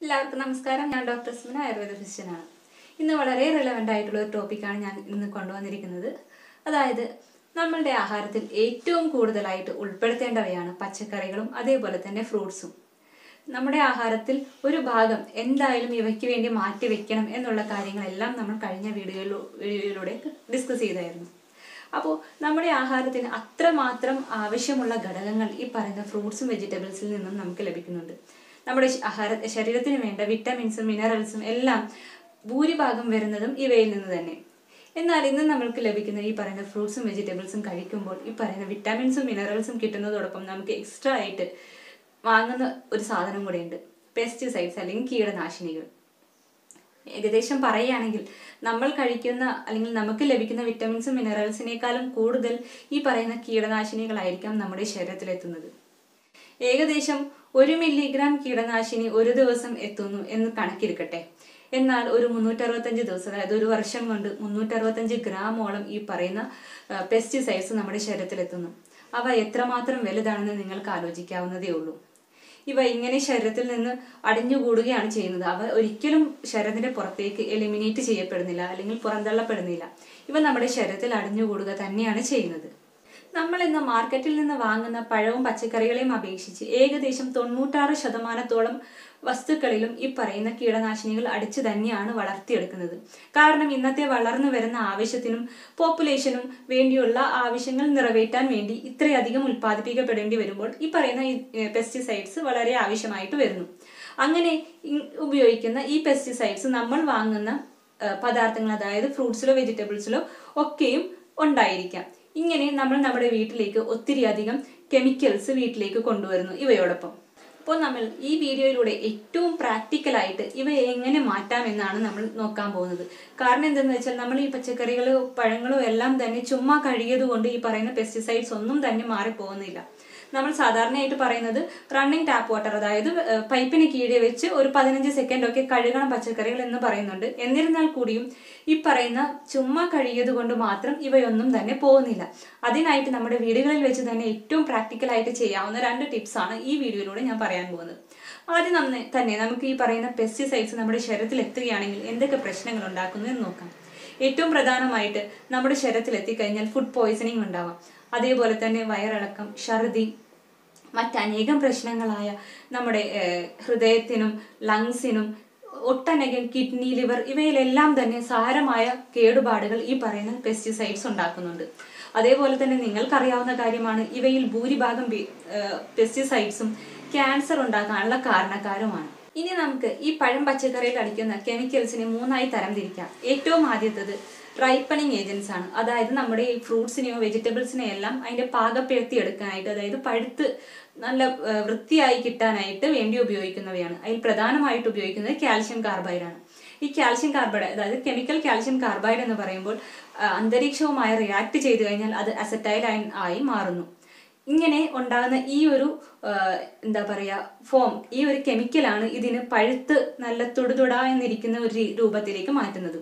എല്ലാവർക്കും നമസ്കാരം ഞാൻ ഡോക്ടർ സ്മിന ആയുർവേദ ഫിസിഷ്യനാണ് ഇന്ന് വളരെ റിലവൻ്റ് ആയിട്ടുള്ള ഒരു ടോപ്പിക്കാണ് ഞാൻ ഇന്ന് കൊണ്ടുവന്നിരിക്കുന്നത് അതായത് നമ്മളുടെ ആഹാരത്തിൽ ഏറ്റവും കൂടുതലായിട്ട് ഉൾപ്പെടുത്തേണ്ടവയാണ് പച്ചക്കറികളും അതേപോലെ തന്നെ ഫ്രൂട്ട്സും നമ്മുടെ ആഹാരത്തിൽ ഒരു ഭാഗം എന്തായാലും ഇവയ്ക്ക് വേണ്ടി മാറ്റി വെക്കണം എന്നുള്ള കാര്യങ്ങളെല്ലാം നമ്മൾ കഴിഞ്ഞ വീഡിയോയിലൂ വീഡിയോയിലൂടെ ഡിസ്കസ് ചെയ്തായിരുന്നു അപ്പോൾ നമ്മുടെ ആഹാരത്തിന് അത്രമാത്രം ആവശ്യമുള്ള ഘടകങ്ങൾ ഈ പറയുന്ന ഫ്രൂട്ട്സും വെജിറ്റബിൾസിൽ നിന്നും നമുക്ക് ലഭിക്കുന്നുണ്ട് നമ്മുടെ ശ- ആഹാര ശരീരത്തിന് വേണ്ട വിറ്റമിൻസും മിനറൽസും എല്ലാം ഭൂരിഭാഗം വരുന്നതും ഇവയിൽ നിന്ന് തന്നെ എന്നാൽ ഇന്ന് നമ്മൾക്ക് ലഭിക്കുന്ന ഈ പറയുന്ന ഫ്രൂട്ട്സും വെജിറ്റബിൾസും കഴിക്കുമ്പോൾ ഈ പറയുന്ന വിറ്റാമിൻസും മിനറൽസും കിട്ടുന്നതോടൊപ്പം നമുക്ക് എക്സ്ട്രാ ആയിട്ട് വാങ്ങുന്ന ഒരു സാധനം കൂടെയുണ്ട് പെസ്റ്റിസൈഡ്സ് അല്ലെങ്കിൽ കീടനാശിനികൾ ഏകദേശം പറയുകയാണെങ്കിൽ നമ്മൾ കഴിക്കുന്ന അല്ലെങ്കിൽ നമുക്ക് ലഭിക്കുന്ന വിറ്റമിൻസും മിനറൽസിനേക്കാളും കൂടുതൽ ഈ പറയുന്ന കീടനാശിനികളായിരിക്കാം നമ്മുടെ ശരീരത്തിലെത്തുന്നത് ഏകദേശം ഒരു മില്ലിഗ്രാം കീടനാശിനി ഒരു ദിവസം എത്തുന്നു എന്ന് കണക്കിരിക്കട്ടെ എന്നാൽ ഒരു മുന്നൂറ്ററുപത്തഞ്ച് ദിവസം അതായത് ഒരു വർഷം കൊണ്ട് മുന്നൂറ്ററുപത്തഞ്ച് ഗ്രാമോളം ഈ പറയുന്ന പെസ്റ്റിസൈഡ്സ് നമ്മുടെ ശരീരത്തിലെത്തുന്നു അവ എത്രമാത്രം വലുതാണെന്ന് നിങ്ങൾക്ക് ആലോചിക്കാവുന്നതേ ഉള്ളൂ ഇവ ഇങ്ങനെ ശരീരത്തിൽ നിന്ന് അടിഞ്ഞുകൂടുകയാണ് ചെയ്യുന്നത് അവ ഒരിക്കലും ശരീരത്തിന്റെ പുറത്തേക്ക് എലിമിനേറ്റ് ചെയ്യപ്പെടുന്നില്ല അല്ലെങ്കിൽ പുറന്തള്ളപ്പെടുന്നില്ല ഇവ നമ്മുടെ ശരീരത്തിൽ അടിഞ്ഞുകൂടുക തന്നെയാണ് ചെയ്യുന്നത് നമ്മൾ ഇന്ന് മാർക്കറ്റിൽ നിന്ന് വാങ്ങുന്ന പഴവും പച്ചക്കറികളെയും അപേക്ഷിച്ച് ഏകദേശം തൊണ്ണൂറ്റാറ് ശതമാനത്തോളം വസ്തുക്കളിലും ഈ പറയുന്ന കീടനാശിനികൾ അടിച്ചു തന്നെയാണ് വളർത്തിയെടുക്കുന്നത് കാരണം ഇന്നത്തെ വളർന്നു വരുന്ന ആവശ്യത്തിനും പോപ്പുലേഷനും വേണ്ടിയുള്ള ആവശ്യങ്ങൾ നിറവേറ്റാൻ വേണ്ടി ഇത്രയധികം ഉൽപ്പാദിപ്പിക്കപ്പെടേണ്ടി വരുമ്പോൾ ഈ പറയുന്ന പെസ്റ്റിസൈഡ്സ് വളരെ ആവശ്യമായിട്ട് വരുന്നു അങ്ങനെ ഇ- ഉപയോഗിക്കുന്ന ഈ പെസ്റ്റിസൈഡ്സ് നമ്മൾ വാങ്ങുന്ന ആ, പദാർത്ഥങ്ങൾ അതായത് ഫ്രൂട്ട്സിലോ വെജിറ്റബിൾസിലോ ഒക്കെയും ഉണ്ടായിരിക്കാം ഇങ്ങനെ നമ്മൾ നമ്മുടെ വീട്ടിലേക്ക് ഒത്തിരി അധികം കെമിക്കൽസ് വീട്ടിലേക്ക് കൊണ്ടുവരുന്നു ഇവയോടൊപ്പം അപ്പോൾ നമ്മൾ ഈ വീഡിയോയിലൂടെ ഏറ്റവും പ്രാക്ടിക്കലായിട്ട് ഇവ എങ്ങനെ മാറ്റാം എന്നാണ് നമ്മൾ നോക്കാൻ പോകുന്നത് കാരണം എന്തെന്ന് വെച്ചാൽ നമ്മൾ ഈ പച്ചക്കറികളോ പഴങ്ങളോ എല്ലാം തന്നെ ചുമ്മാ കഴുകിയത് കൊണ്ട് ഈ പറയുന്ന പെസ്റ്റിസൈഡ്സ് ഒന്നും തന്നെ മാറിപ്പോകുന്നില്ല നമ്മൾ സാധാരണയായിട്ട് പറയുന്നത് റണ്ണിങ് ടാപ്പ് വാട്ടർ അതായത് ഏഹ്, പൈപ്പിന് കീഴെ വെച്ച് ഒരു പതിനഞ്ച് സെക്കൻഡ് ഒക്കെ കഴുകണം പച്ചക്കറികൾ എന്ന് പറയുന്നുണ്ട് എന്നിരുന്നാൽ കൂടിയും ഈ പറയുന്ന ചുമ്മാ കഴുകിയത് കൊണ്ട് മാത്രം ഇവയൊന്നും തന്നെ പോകുന്നില്ല അതിനായിട്ട് നമ്മുടെ വീടുകളിൽ വെച്ച് തന്നെ ഏറ്റവും പ്രാക്ടിക്കൽ ആയിട്ട് ചെയ്യാവുന്ന രണ്ട് ടിപ്സ് ആണ് ഈ വീഡിയോയിലൂടെ ഞാൻ പറയാൻ പോകുന്നത് ആദ്യം നമ്മ തന്നെ നമുക്ക് ഈ പറയുന്ന പെസ്റ്റിസൈഡ്സ് നമ്മുടെ ശരീരത്തിൽ എത്തുകയാണെങ്കിൽ എന്തൊക്കെ പ്രശ്നങ്ങൾ ഉണ്ടാക്കുന്നു എന്ന് നോക്കാം ഏറ്റവും പ്രധാനമായിട്ട് നമ്മുടെ ശരീരത്തിൽ എത്തിക്കഴിഞ്ഞാൽ ഫുഡ് പോയ്സണിങ് ഉണ്ടാവാം അതേപോലെ തന്നെ വയറിളക്കം ഛർദി മറ്റനേകം പ്രശ്നങ്ങളായ നമ്മുടെ ഏഹ്, ഹൃദയത്തിനും ലങ്സിനും ഒട്ടനേകം കിഡ്നി ലിവർ ഇവയിലെല്ലാം തന്നെ സാരമായ കേടുപാടുകൾ ഈ പറയുന്ന പെസ്റ്റിസൈഡ്സ് ഉണ്ടാക്കുന്നുണ്ട് അതേപോലെ തന്നെ നിങ്ങൾക്കറിയാവുന്ന കാര്യമാണ് ഇവയിൽ ഭൂരിഭാഗം പെസ്റ്റിസൈഡ്സും ക്യാൻസർ ഉണ്ടാക്കാനുള്ള കാരണക്കാരുമാണ് ഇനി നമുക്ക് ഈ പഴം പച്ചക്കറിയിൽ അടിക്കുന്ന കെമിക്കൽസിനെ മൂന്നായി തരംതിരിക്കാം ഏറ്റവും ആദ്യത്തത് റൈപ്പണിങ് ഏജൻസ് ആണ് അതായത് നമ്മുടെ ഈ ഫ്രൂട്ട്സിനെയോ വെജിറ്റബിൾസിനെയോ എല്ലാം അതിന്റെ പാകപ്പെടുത്തി എടുക്കാനായിട്ട് അതായത് പഴുത്ത് നല്ല ആ, വൃത്തിയായി കിട്ടാനായിട്ട് വേണ്ടി ഉപയോഗിക്കുന്നവയാണ് അതിൽ പ്രധാനമായിട്ട് ഉപയോഗിക്കുന്നത് കാൽഷ്യം കാർബൈഡ് ആണ് ഈ കാൽഷ്യം കാർബൈഡ് അതായത് കെമിക്കൽ കാൽഷ്യം കാർബൈഡ് എന്ന് പറയുമ്പോൾ ആ, അന്തരീക്ഷവുമായി റിയാക്ട് ചെയ്തു കഴിഞ്ഞാൽ അത് അസറ്റൈൽ ആയി മാറുന്നു ഇങ്ങനെ ഉണ്ടാകുന്ന ഈ ഒരു ആ, എന്താ പറയാ ഫോം ഈ ഒരു കെമിക്കലാണ് ഇതിന് പഴുത്ത് നല്ല തുടുതുട എന്നിരിക്കുന്ന ഒരു രീ- രൂപത്തിലേക്ക് മാറ്റുന്നത്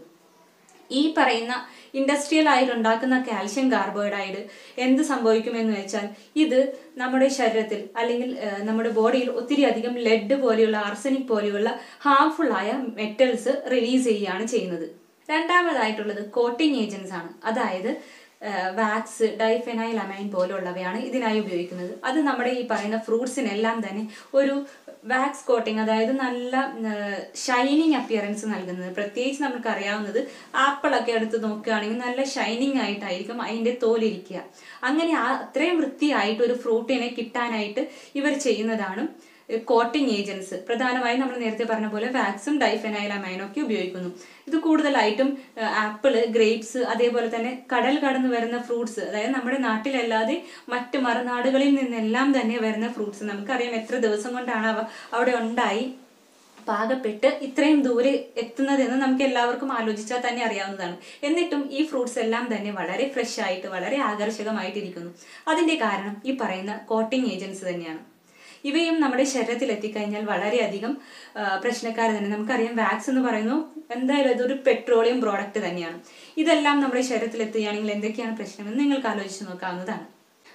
ഈ പറയുന്ന ഇൻഡസ്ട്രിയൽ ആയിട്ട് ഉണ്ടാക്കുന്ന കാൽഷ്യം കാർബോഹൈഡ്രേറ്റ് എന്ത് സംഭവിക്കുമെന്ന് വെച്ചാൽ ഇത് നമ്മുടെ ശരീരത്തിൽ അല്ലെങ്കിൽ ആ, നമ്മുടെ ബോഡിയിൽ ഒത്തിരി അധികം ലെഡ് പോലെയുള്ള ആർസനിക് പോലെയുള്ള ഹാർംഫുൾ ആയ മെറ്റൽസ് റിലീസ് ചെയ്യുകയാണ് ചെയ്യുന്നത് രണ്ടാമതായിട്ടുള്ളത് കോട്ടിംഗ് ഏജൻസ് ആണ് അതായത് വാക്സ് ഡൈഫെനൈൽ അമൈൻ പോലുള്ളവയാണ് ഇതിനായി ഉപയോഗിക്കുന്നത് അത് നമ്മുടെ ഈ പറയുന്ന ഫ്രൂട്ട്സിനെല്ലാം തന്നെ ഒരു വാക്സ് കോട്ടിങ് അതായത് നല്ല ഷൈനിങ് അപ്പിയറൻസ് നൽകുന്നത് പ്രത്യേകിച്ച് നമുക്ക് അറിയാവുന്നത് ആപ്പിളൊക്കെ എടുത്ത് നോക്കുകയാണെങ്കിൽ നല്ല ഷൈനിങ് ആയിട്ടായിരിക്കും അതിന്റെ തോലിരിക്കുക അങ്ങനെ ആ അത്രയും വൃത്തിയായിട്ട് ഒരു ഫ്രൂട്ടിനെ കിട്ടാനായിട്ട് ഇവർ ചെയ്യുന്നതാണ് കോട്ടിംഗ് ഏജൻസ് പ്രധാനമായും നമ്മൾ നേരത്തെ പറഞ്ഞ പോലെ വാക്സും ഡൈഫെനൈൽ അമൈനും ഒക്കെ ഉപയോഗിക്കുന്നു ഇത് കൂടുതലായിട്ടും ആപ്പിള് ഗ്രേപ്സ് അതേപോലെ തന്നെ കടൽ കടന്നു വരുന്ന ഫ്രൂട്ട്സ് അതായത് നമ്മുടെ നാട്ടിലല്ലാതെ മറ്റ് മറുനാടുകളിൽ നിന്നെല്ലാം തന്നെ വരുന്ന ഫ്രൂട്ട്സ് നമുക്കറിയാം എത്ര ദിവസം കൊണ്ടാണ് അവ അവിടെ ഉണ്ടായി പാകപ്പെട്ട് ഇത്രയും ദൂരെ എത്തുന്നതെന്ന് നമുക്ക് എല്ലാവർക്കും ആലോചിച്ചാൽ തന്നെ അറിയാവുന്നതാണ് എന്നിട്ടും ഈ ഫ്രൂട്ട്സ് എല്ലാം തന്നെ വളരെ ഫ്രഷ് ആയിട്ട് വളരെ ആകർഷകമായിട്ടിരിക്കുന്നു അതിന്റെ കാരണം ഈ പറയുന്ന കോട്ടിംഗ് ഏജൻസ് തന്നെയാണ് ഇവയും നമ്മുടെ ശരീരത്തിൽ എത്തിക്കഴിഞ്ഞാൽ വളരെയധികം ആ, പ്രശ്നക്കാർ തന്നെ നമുക്കറിയാം വാക്സ് എന്ന് പറയുന്നു എന്തായാലും ഇതൊരു പെട്രോളിയം പ്രോഡക്റ്റ് തന്നെയാണ് ഇതെല്ലാം നമ്മുടെ ശരീരത്തിൽ എത്തുകയാണെങ്കിൽ എന്തൊക്കെയാണ് പ്രശ്നമെന്ന് നിങ്ങൾക്ക് ആലോചിച്ച് നോക്കാവുന്നതാണ്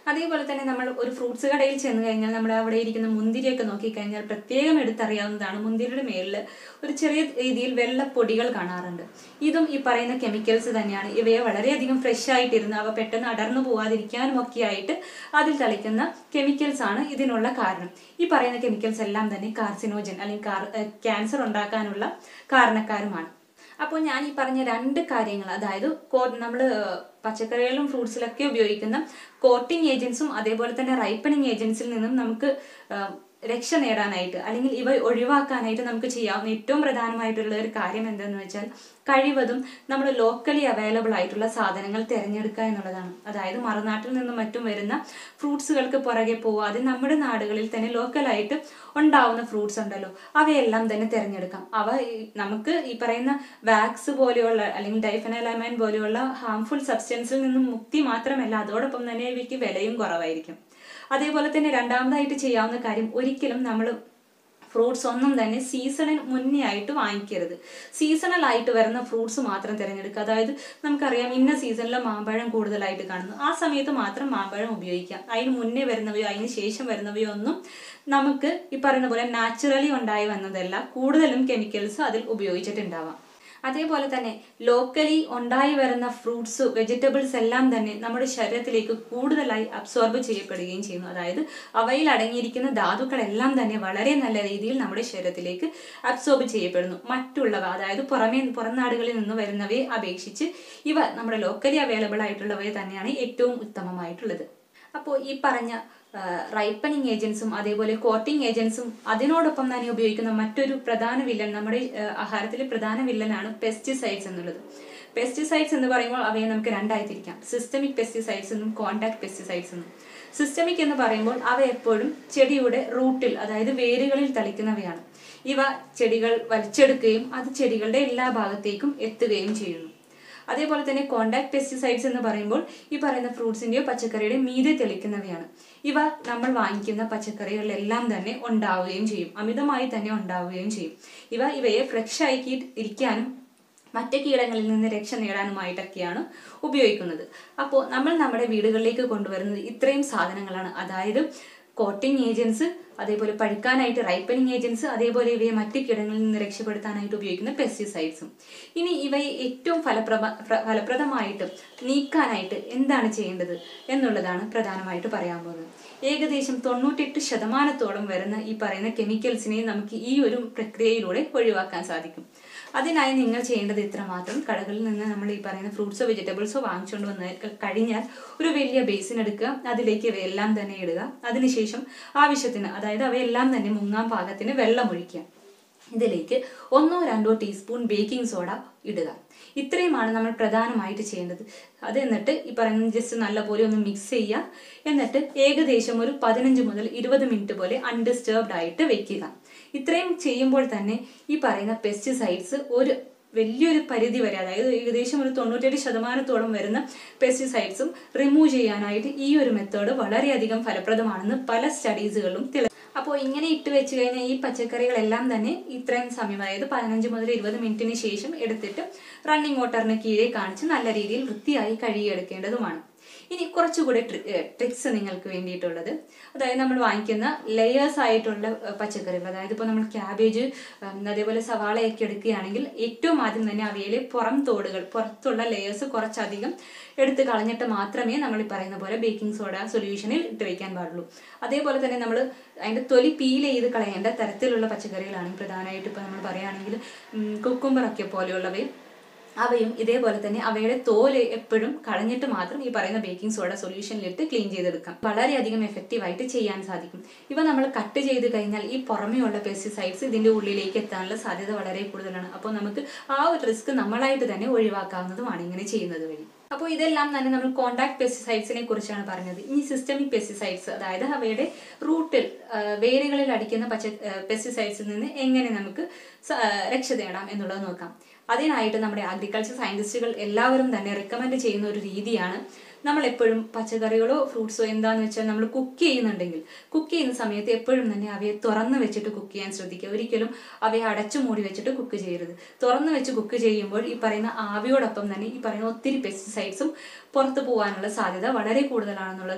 അതേപോലെ തന്നെ നമ്മൾ ഒരു ഫ്രൂട്ട്സ് കടയിൽ ചെന്ന് കഴിഞ്ഞാൽ നമ്മൾ അവിടെ ഇരിക്കുന്ന മുന്തിരിയൊക്കെ നോക്കിക്കഴിഞ്ഞാൽ പ്രത്യേകം എടുത്തറിയാവുന്നതാണ് മുന്തിരിയുടെ മേളിൽ ഒരു ചെറിയ രീതിയിൽ വെള്ളപ്പൊടികൾ കാണാറുണ്ട് ഇതും ഈ പറയുന്ന കെമിക്കൽസ് തന്നെയാണ് ഇവയെ വളരെയധികം ഫ്രഷ് ആയിട്ടിരുന്ന് അവ പെട്ടെന്ന് അടർന്നു പോകാതിരിക്കാനും ഒക്കെ ആയിട്ട് അതിൽ തളിക്കുന്ന കെമിക്കൽസ് ആണ് ഇതിനുള്ള കാരണം ഈ പറയുന്ന കെമിക്കൽസ് എല്ലാം തന്നെ കാർസിനോജൻ അല്ലെങ്കിൽ ക്യാൻസർ ഉണ്ടാക്കാനുള്ള കാരണക്കാരുമാണ് അപ്പോൾ ഞാൻ ഈ പറഞ്ഞ രണ്ട് കാര്യങ്ങൾ അതായത് നമ്മൾ പച്ചക്കറികളിലും ഫ്രൂട്ട്സിലൊക്കെ ഉപയോഗിക്കുന്ന കോട്ടിംഗ് ഏജൻസും അതേപോലെ തന്നെ റൈപ്പണിങ് ഏജൻസിൽ നിന്നും നമുക്ക് ആ, രക്ഷ നേടാനായിട്ട് അല്ലെങ്കിൽ ഇവ ഒഴിവാക്കാനായിട്ട് നമുക്ക് ചെയ്യാവുന്ന ഏറ്റവും പ്രധാനമായിട്ടുള്ള ഒരു കാര്യം എന്താണെന്ന് വെച്ചാൽ കഴിവതും നമ്മൾ ലോക്കലി അവൈലബിൾ ആയിട്ടുള്ള സാധനങ്ങൾ തിരഞ്ഞെടുക്കുക എന്നുള്ളതാണ് അതായത് മറുനാട്ടിൽ നിന്നും മറ്റും വരുന്ന ഫ്രൂട്ട്സുകൾക്ക് പുറകെ പോവാതെ നമ്മുടെ നാടുകളിൽ തന്നെ ലോക്കലായിട്ട് ഉണ്ടാവുന്ന ഫ്രൂട്ട്സ് ഉണ്ടല്ലോ അവയെല്ലാം തന്നെ തിരഞ്ഞെടുക്കാം അവ ഈ- നമുക്ക് ഈ പറയുന്ന വാക്സ് പോലെയുള്ള അല്ലെങ്കിൽ ഡൈഫനലമൈൻ പോലെയുള്ള ഹാംഫുൾ സബ്സ്റ്റൻസിൽ നിന്നും മുക്തി മാത്രമല്ല അതോടൊപ്പം തന്നെ ഇവയ്ക്ക് വിലയും കുറവായിരിക്കും അതേപോലെ തന്നെ രണ്ടാമതായിട്ട് ചെയ്യാവുന്ന കാര്യം ഒരിക്കലും നമ്മൾ ഫ്രൂട്ട്സ് ഒന്നും തന്നെ സീസണിന് മുന്നേ ആയിട്ട് വാങ്ങിക്കരുത് സീസണൽ ആയിട്ട് വരുന്ന ഫ്രൂട്ട്സ് മാത്രം തിരഞ്ഞെടുക്കുക അതായത് നമുക്കറിയാം ഇന്ന സീസണിൽ മാമ്പഴം കൂടുതലായിട്ട് കാണുന്നു ആ സമയത്ത് മാത്രം മാമ്പഴം ഉപയോഗിക്കാം അതിന് മുന്നേ വരുന്നവയോ അതിന് ശേഷം വരുന്നവയോ ഒന്നും നമുക്ക് ഈ പറയുന്ന പോലെ നാച്ചുറലി ഉണ്ടായി വന്നതല്ല കൂടുതലും കെമിക്കൽസ് അതിൽ ഉപയോഗിച്ചിട്ടുണ്ടാവാം അതേപോലെ തന്നെ ലോക്കലി ഉണ്ടായി വരുന്ന ഫ്രൂട്ട്സ് വെജിറ്റബിൾസ് എല്ലാം തന്നെ നമ്മുടെ ശരീരത്തിലേക്ക് കൂടുതലായി അബ്സോർബ് ചെയ്യപ്പെടുകയും ചെയ്യുന്നു അതായത് അവയിൽ അടങ്ങിയിരിക്കുന്ന ധാതുക്കളെല്ലാം തന്നെ വളരെ നല്ല രീതിയിൽ നമ്മുടെ ശരീരത്തിലേക്ക് അബ്സോർബ് ചെയ്യപ്പെടുന്നു മറ്റുള്ളവ അതായത് പുറമേ പുറം നാടുകളിൽ നിന്ന് വരുന്നവയെ അപേക്ഷിച്ച് ഇവ നമ്മുടെ ലോക്കലി അവൈലബിൾ ആയിട്ടുള്ളവയെ തന്നെയാണ് ഏറ്റവും ഉത്തമമായിട്ടുള്ളത് അപ്പോൾ ഈ പറഞ്ഞ റൈപ്പനിങ് ഏജൻസും അതേപോലെ കോട്ടിംഗ് ഏജൻസും അതിനോടൊപ്പം തന്നെ ഉപയോഗിക്കുന്ന മറ്റൊരു പ്രധാന വില്ലൻ നമ്മുടെ ആ, ആഹാരത്തിലെ പ്രധാന വില്ലനാണ് പെസ്റ്റിസൈഡ്സ് എന്നുള്ളത് പെസ്റ്റിസൈഡ്സ് എന്ന് പറയുമ്പോൾ അവയെ നമുക്ക് രണ്ടായി തിരിക്കാം സിസ്റ്റമിക് പെസ്റ്റിസൈഡ്സ് എന്നും കോണ്ടാക്ട് പെസ്റ്റിസൈഡ്സ് എന്നും സിസ്റ്റമിക് എന്ന് പറയുമ്പോൾ അവ എപ്പോഴും ചെടിയുടെ റൂട്ടിൽ അതായത് വേരുകളിൽ തളിക്കുന്നവയാണ് ഇവ ചെടികൾ വലിച്ചെടുക്കുകയും അത് ചെടികളുടെ എല്ലാ ഭാഗത്തേക്കും എത്തുകയും ചെയ്യുന്നു അതേപോലെ തന്നെ കോണ്ടാക്ട് പെസ്റ്റിസൈഡ്സ് എന്ന് പറയുമ്പോൾ ഈ പറയുന്ന ഫ്രൂട്ട്സിന്റെയോ പച്ചക്കറിയുടെയോ മീതെ തെളിക്കുന്നവയാണ് ഇവ നമ്മൾ വാങ്ങിക്കുന്ന പച്ചക്കറികളിലെല്ലാം തന്നെ ഉണ്ടാവുകയും ചെയ്യും അമിതമായി തന്നെ ഉണ്ടാവുകയും ചെയ്യും ഇവ ഇവയെ ഫ്രഷ് ആക്കി ഇരിക്കാനും മറ്റ് കീടങ്ങളിൽ നിന്ന് രക്ഷ നേടാനുമായിട്ടൊക്കെയാണ് ഉപയോഗിക്കുന്നത് അപ്പോൾ നമ്മൾ നമ്മുടെ വീടുകളിലേക്ക് കൊണ്ടുവരുന്നത് ഇത്രയും സാധനങ്ങളാണ് അതായത് കോട്ടിംഗ് ഏജൻസ് അതേപോലെ പഴുക്കാനായിട്ട് റൈപ്പനിങ് ഏജൻസ് അതേപോലെ ഇവയെ മറ്റ് കീടങ്ങളിൽ നിന്ന് രക്ഷപ്പെടുത്താനായിട്ട് ഉപയോഗിക്കുന്ന പെസ്റ്റിസൈഡ്സും ഇനി ഇവയെ ഏറ്റവും ഫലപ്രഭ പ്ര- ഫലപ്രദമായിട്ട് നീക്കാനായിട്ട് എന്താണ് ചെയ്യേണ്ടത് എന്നുള്ളതാണ് പ്രധാനമായിട്ട് പറയാൻ പോകുന്നത് ഏകദേശം തൊണ്ണൂറ്റെട്ട് ശതമാനത്തോളം വരുന്ന ഈ പറയുന്ന കെമിക്കൽസിനെ നമുക്ക് ഈ ഒരു പ്രക്രിയയിലൂടെ ഒഴിവാക്കാൻ സാധിക്കും അതിനായി നിങ്ങൾ ചെയ്യേണ്ടത് ഇത്ര മാത്രം കടകളിൽ നിന്ന് നമ്മൾ ഈ പറയുന്ന ഫ്രൂട്ട്സോ വെജിറ്റബിൾസോ വാങ്ങിച്ചുകൊണ്ട് വന്ന് കഴിഞ്ഞാൽ ഒരു വലിയ ബേസിൻ എടുക്കുക അതിലേക്ക് ഇവയെല്ലാം തന്നെ ഇടുക അതിനുശേഷം ആവശ്യത്തിന് അതായത് അവയെല്ലാം തന്നെ മുങ്ങാൻ പാകത്തിന് വെള്ളം ഒഴിക്കുക ഇതിലേക്ക് ഒന്നോ രണ്ടോ ടീസ്പൂൺ ബേക്കിംഗ് സോഡ ഇടുക ഇത്രയുമാണ് നമ്മൾ പ്രധാനമായിട്ട് ചെയ്യേണ്ടത് അത് എന്നിട്ട് ഈ പറയുന്ന ജസ്റ്റ് നല്ലപോലെ ഒന്ന് മിക്സ് ചെയ്യുക എന്നിട്ട് ഏകദേശം ഒരു പതിനഞ്ച് മുതൽ ഇരുപത് മിനിറ്റ് പോലെ അൺഡിസ്റ്റർബ്ഡ് ആയിട്ട് വെക്കുക ഇത്രയും ചെയ്യുമ്പോൾ തന്നെ ഈ പറയുന്ന പെസ്റ്റിസൈഡ്സ് ഒരു വലിയൊരു പരിധി വരെ അതായത് ഏകദേശം ഒരു തൊണ്ണൂറ്റേഴ് ശതമാനത്തോളം വരുന്ന പെസ്റ്റിസൈഡ്സും റിമൂവ് ചെയ്യാനായിട്ട് ഈ ഒരു മെത്തേഡ് വളരെയധികം ഫലപ്രദമാണെന്ന് പല സ്റ്റഡീസുകളിലും തെളി അപ്പോൾ ഇങ്ങനെ ഇട്ട് വെച്ച് കഴിഞ്ഞാൽ ഈ പച്ചക്കറികളെല്ലാം തന്നെ ഇത്രയും സമയം അതായത് പതിനഞ്ച് മുതൽ ഇരുപത് മിനിറ്റിന് ശേഷം എടുത്തിട്ട് റണ്ണിങ് വാട്ടറിന് കീഴെ കാണിച്ച് നല്ല രീതിയിൽ വൃത്തിയായി കഴുകിയെടുക്കേണ്ടതുമാണ് ഇനി കുറച്ചുകൂടെ ട്രിക്സ് നിങ്ങൾക്ക് വേണ്ടിയിട്ടുള്ളത് അതായത് നമ്മൾ വാങ്ങിക്കുന്ന ലെയേഴ്സ് ആയിട്ടുള്ള ഏഹ്, പച്ചക്കറികൾ അതായത് ഇപ്പോൾ നമ്മൾ ക്യാബേജ് ഉം, അതേപോലെ സവാളയൊക്കെ എടുക്കുകയാണെങ്കിൽ ഏറ്റവും ആദ്യം തന്നെ അവയിലെ പുറം തോടുകൾ പുറത്തുള്ള ലെയേഴ്സ് കുറച്ചധികം എടുത്ത് കളഞ്ഞിട്ട് മാത്രമേ നമ്മൾ ഈ പറയുന്ന പോലെ ബേക്കിംഗ് സോഡ സൊല്യൂഷനിൽ ഇട്ട് വെക്കാൻ പാടുള്ളൂ അതേപോലെ തന്നെ നമ്മൾ അതിൻ്റെ തൊലി പീൽ ചെയ്ത് കളയേണ്ട തരത്തിലുള്ള പച്ചക്കറികളാണ് പ്രധാനമായിട്ട് ഇപ്പോൾ നമ്മൾ പറയുകയാണെങ്കിൽ കുക്കുംബറൊക്കെ പോലെയുള്ളവയും അവയും ഇതേപോലെ തന്നെ അവയുടെ തോല് എപ്പോഴും കളഞ്ഞിട്ട് മാത്രം ഈ പറയുന്ന ബേക്കിംഗ് സോഡ സൊല്യൂഷനിലിട്ട് ക്ലീൻ ചെയ്തെടുക്കാം വളരെയധികം എഫക്റ്റീവ് ആയിട്ട് ചെയ്യാൻ സാധിക്കും ഇവ നമ്മൾ കട്ട് ചെയ്ത് കഴിഞ്ഞാൽ ഈ പുറമെയുള്ള പെസ്റ്റിസൈഡ്സ് ഇതിന്റെ ഉള്ളിലേക്ക് എത്താനുള്ള സാധ്യത വളരെ കൂടുതലാണ് അപ്പോൾ നമുക്ക് ആ ഒരു റിസ്ക് നമ്മളായിട്ട് തന്നെ ഒഴിവാക്കാവുന്നതുമാണ് ഇങ്ങനെ ചെയ്യുന്നത് വഴി അപ്പോൾ ഇതെല്ലാം തന്നെ നമ്മൾ കോണ്ടാക്ട് പെസ്റ്റിസൈഡ്സിനെ കുറിച്ചാണ് പറഞ്ഞത് ഇനി സിസ്റ്റമിക് പെസ്റ്റിസൈഡ്സ് അതായത് അവയുടെ റൂട്ടിൽ ആ, വേരുകളിൽ അടിക്കുന്ന പച്ച പെസ്റ്റിസൈഡ്സിൽ നിന്ന് എങ്ങനെ നമുക്ക് സ- ആ, രക്ഷ നേടാം എന്നുള്ളത് നോക്കാം അതിനായിട്ട് നമ്മുടെ അഗ്രികൾച്ചർ സയന്റിസ്റ്റുകൾ എല്ലാവരും തന്നെ റെക്കമെൻഡ് ചെയ്യുന്ന ഒരു രീതിയാണ് നമ്മൾ എപ്പോഴും പച്ചക്കറികളോ ഫ്രൂട്ട്സോ എന്താന്ന് വെച്ചാൽ നമ്മൾ കുക്ക് ചെയ്യുന്നുണ്ടെങ്കിൽ കുക്ക് ചെയ്യുന്ന സമയത്ത് എപ്പോഴും തന്നെ അവയെ തുറന്ന് വെച്ചിട്ട് കുക്ക് ചെയ്യാൻ ശ്രദ്ധിക്കുക ഒരിക്കലും അവയെ അടച്ചു മൂടി വെച്ചിട്ട് കുക്ക് ചെയ്യരുത് തുറന്ന് വെച്ച് കുക്ക് ചെയ്യുമ്പോൾ ഈ പറയുന്ന ആവിയോടൊപ്പം തന്നെ ഈ പറയുന്ന ഒത്തിരി പെസ്റ്റിസൈഡ്സും പുറത്തു പോകാനുള്ള സാധ്യത വളരെ കൂടുതലാണെന്നുള്ളത്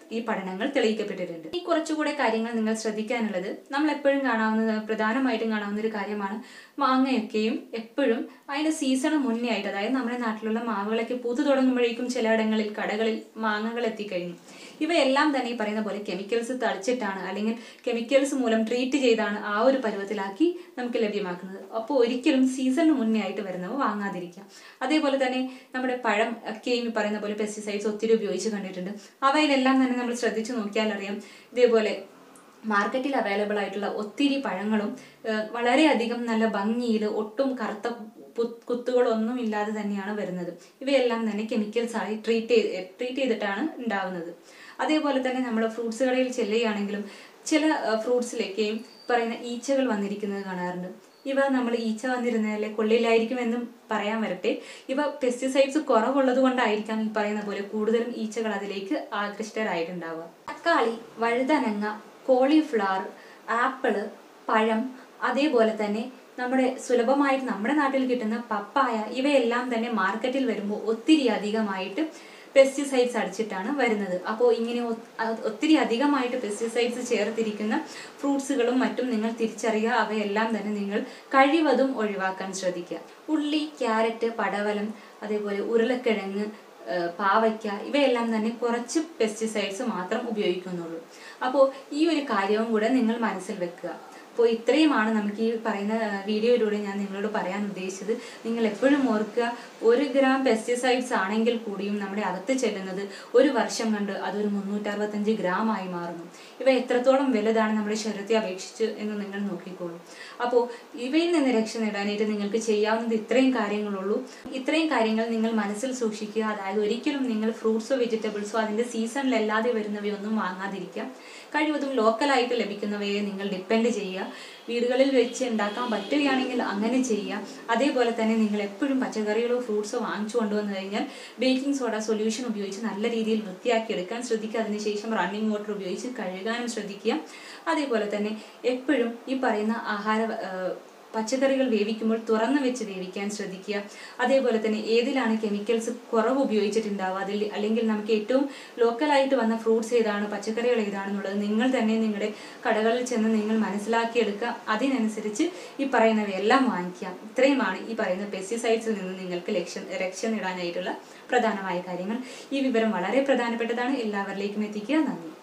ഈ പഠനങ്ങൾ തെളിയിക്കപ്പെട്ടിട്ടുണ്ട് ഈ കുറച്ചുകൂടെ കാര്യങ്ങൾ നിങ്ങൾ ശ്രദ്ധിക്കാനുള്ളത് നമ്മൾ എപ്പോഴും കാണാവുന്ന പ്രധാനമായിട്ടും കാണാവുന്ന ഒരു കാര്യമാണ് മാങ്ങയൊക്കെയും എപ്പോഴും അതിന്റെ സീസണ് മുന്നേ ആയിട്ട് അതായത് നമ്മുടെ നാട്ടിലുള്ള മാവുകളൊക്കെ പൂത്തു തുടങ്ങുമ്പോഴേക്കും ചിലയിടങ്ങളിൽ കടകളിൽ മാങ്ങകൾ എത്തിക്കഴിഞ്ഞു ഇവയെല്ലാം തന്നെ ഈ പറയുന്ന പോലെ കെമിക്കൽസ് തളിച്ചിട്ടാണ് അല്ലെങ്കിൽ കെമിക്കൽസ് മൂലം ട്രീറ്റ് ചെയ്താണ് ആ ഒരു പരുവത്തിലാക്കി നമുക്ക് ലഭ്യമാക്കുന്നത് അപ്പോൾ ഒരിക്കലും സീസണിന് മുന്നേ ആയിട്ട് വരുന്നവ വാങ്ങാതിരിക്കാം അതേപോലെ തന്നെ നമ്മുടെ പഴം ഒക്കെയും ഈ പറയുന്ന പോലെ പെസ്റ്റിസൈഡ്സ് ഒത്തിരി ഉപയോഗിച്ച് കണ്ടിട്ടുണ്ട് അവയിലെല്ലാം തന്നെ നമ്മൾ ശ്രദ്ധിച്ചു നോക്കിയാൽ അറിയാം ഇതേപോലെ മാർക്കറ്റിൽ അവൈലബിൾ ആയിട്ടുള്ള ഒത്തിരി പഴങ്ങളും ഏഹ്, വളരെയധികം നല്ല ഭംഗിയിൽ ഒട്ടും കറുത്ത പു- കുത്തുകളൊന്നും ഇല്ലാതെ തന്നെയാണ് വരുന്നത് ഇവയെല്ലാം തന്നെ കെമിക്കൽസ് ആയി ട്രീറ്റ് ചെയ്ത് ട്രീറ്റ് ചെയ്തിട്ടാണ് ഉണ്ടാവുന്നത് അതേപോലെ തന്നെ നമ്മൾ ഫ്രൂട്ട്സ് കടയിൽ ചെല്ലുകയാണെങ്കിലും ചില ഫ്രൂട്ട്സിലേക്കും പറയുന്ന ഈച്ചകൾ വന്നിരിക്കുന്നത് കാണാറുണ്ട് ഇവ നമ്മൾ ഈച്ച വന്നിരുന്നാലേ കൊള്ളില്ലായിരിക്കും എന്നും പറയാൻ വരട്ടെ ഇവ പെസ്റ്റിസൈഡ്സ് കുറവുള്ളത് കൊണ്ടായിരിക്കാം ഈ പറയുന്ന പോലെ കൂടുതലും ഈച്ചകൾ അതിലേക്ക് ആകൃഷ്ടരായിട്ടുണ്ടാവുക തക്കാളി വഴുതനങ്ങ കോളിഫ്ലവർ ആപ്പിള് പഴം അതേപോലെ തന്നെ നമ്മുടെ സുലഭമായിട്ട് നമ്മുടെ നാട്ടിൽ കിട്ടുന്ന പപ്പായ ഇവയെല്ലാം തന്നെ മാർക്കറ്റിൽ വരുമ്പോൾ ഒത്തിരി അധികമായിട്ട് പെസ്റ്റിസൈഡ്സ് അടിച്ചിട്ടാണ് വരുന്നത് അപ്പോൾ ഇങ്ങനെ ഒ- അ- ഒത്തിരി അധികമായിട്ട് പെസ്റ്റിസൈഡ്സ് ചേർത്തിരിക്കുന്ന ഫ്രൂട്ട്സുകളും മറ്റും നിങ്ങൾ തിരിച്ചറിയുക അവയെല്ലാം തന്നെ നിങ്ങൾ കഴിവതും ഒഴിവാക്കാൻ ശ്രദ്ധിക്കുക ഉള്ളി ക്യാരറ്റ് പടവലം അതേപോലെ ഉരുളക്കിഴങ്ങ് ഏഹ് പാവയ്ക്ക ഇവയെല്ലാം തന്നെ കുറച്ച് പെസ്റ്റിസൈഡ്സ് മാത്രം ഉപയോഗിക്കുന്നുള്ളൂ അപ്പോൾ ഈ ഒരു കാര്യവും കൂടെ നിങ്ങൾ മനസ്സിൽ വെക്കുക അപ്പോൾ ഇത്രയുമാണ് നമുക്ക് ഈ പറയുന്ന ഏഹ്, വീഡിയോയിലൂടെ ഞാൻ നിങ്ങളോട് പറയാൻ ഉദ്ദേശിച്ചത് നിങ്ങൾ എപ്പോഴും ഓർക്കുക ഒരു ഗ്രാം പെസ്റ്റിസൈഡ്സ് ആണെങ്കിൽ കൂടിയും നമ്മുടെ അകത്ത് ചെല്ലുന്നത് ഒരു വർഷം കണ്ട് അതൊരു മുന്നൂറ്ററുപത്തഞ്ച് ഗ്രാം ആയി മാറുന്നു ഇവ എത്രത്തോളം വലുതാണ് നമ്മുടെ ശരീരത്തെ അപേക്ഷിച്ച് എന്ന് നിങ്ങൾ നോക്കിക്കോളൂ അപ്പോൾ ഇവയിൽ നിന്ന് രക്ഷ നേടാനായിട്ട് നിങ്ങൾക്ക് ചെയ്യാവുന്നത് ഇത്രയും കാര്യങ്ങളുള്ളൂ ഇത്രയും കാര്യങ്ങൾ നിങ്ങൾ മനസ്സിൽ സൂക്ഷിക്കുക അതായത് ഒരിക്കലും നിങ്ങൾ ഫ്രൂട്ട്സോ വെജിറ്റബിൾസോ അതിന്റെ സീസണിലല്ലാതെ വരുന്നവയൊന്നും വാങ്ങാതിരിക്കുക കഴിവതും ലോക്കലായിട്ട് ലഭിക്കുന്നവയെ നിങ്ങൾ ഡിപ്പെൻഡ് ചെയ്യുക വീടുകളിൽ വെച്ച് ഉണ്ടാക്കാൻ പറ്റുകയാണെങ്കിൽ അങ്ങനെ ചെയ്യുക അതേപോലെ തന്നെ നിങ്ങൾ എപ്പോഴും പച്ചക്കറികളോ ഫ്രൂട്ട്സോ വാങ്ങിച്ചു കൊണ്ടുവന്നു കഴിഞ്ഞാൽ ബേക്കിംഗ് സോഡ സൊല്യൂഷൻ ഉപയോഗിച്ച് നല്ല രീതിയിൽ വൃത്തിയാക്കി എടുക്കാൻ ശ്രദ്ധിക്കുക അതിനുശേഷം റണ്ണിങ് വാട്ടർ ഉപയോഗിച്ച് കഴുകാനും ശ്രദ്ധിക്കുക അതേപോലെ തന്നെ എപ്പോഴും ഈ പറയുന്ന ആഹാര ഏഹ്, പച്ചക്കറികൾ വേവിക്കുമ്പോൾ തുറന്നു വെച്ച് വേവിക്കാൻ ശ്രദ്ധിക്കുക അതേപോലെ തന്നെ ഏതിലാണ് കെമിക്കൽസ് കുറവ് ഉപയോഗിച്ചിട്ടുണ്ടാവുക അതിൽ അല്ലെങ്കിൽ നമുക്ക് ഏറ്റവും ലോക്കലായിട്ട് വന്ന ഫ്രൂട്ട്സ് ഏതാണ് പച്ചക്കറികൾ ഏതാണെന്നുള്ളത് നിങ്ങൾ തന്നെ നിങ്ങളുടെ കടകളിൽ ചെന്ന് നിങ്ങൾ മനസ്സിലാക്കിയെടുക്കുക അതിനനുസരിച്ച് ഈ പറയുന്നവയെല്ലാം വാങ്ങിക്കുക ഇത്രയുമാണ് ഈ പറയുന്ന പെസ്റ്റിസൈഡ്സിൽ നിന്ന് നിങ്ങൾക്ക് ലക്ഷ്യം രക്ഷ നേടാനായിട്ടുള്ള പ്രധാനമായ കാര്യങ്ങൾ ഈ വിവരം വളരെ പ്രധാനപ്പെട്ടതാണ് എല്ലാവരിലേക്കും എത്തിക്കുക നന്ദി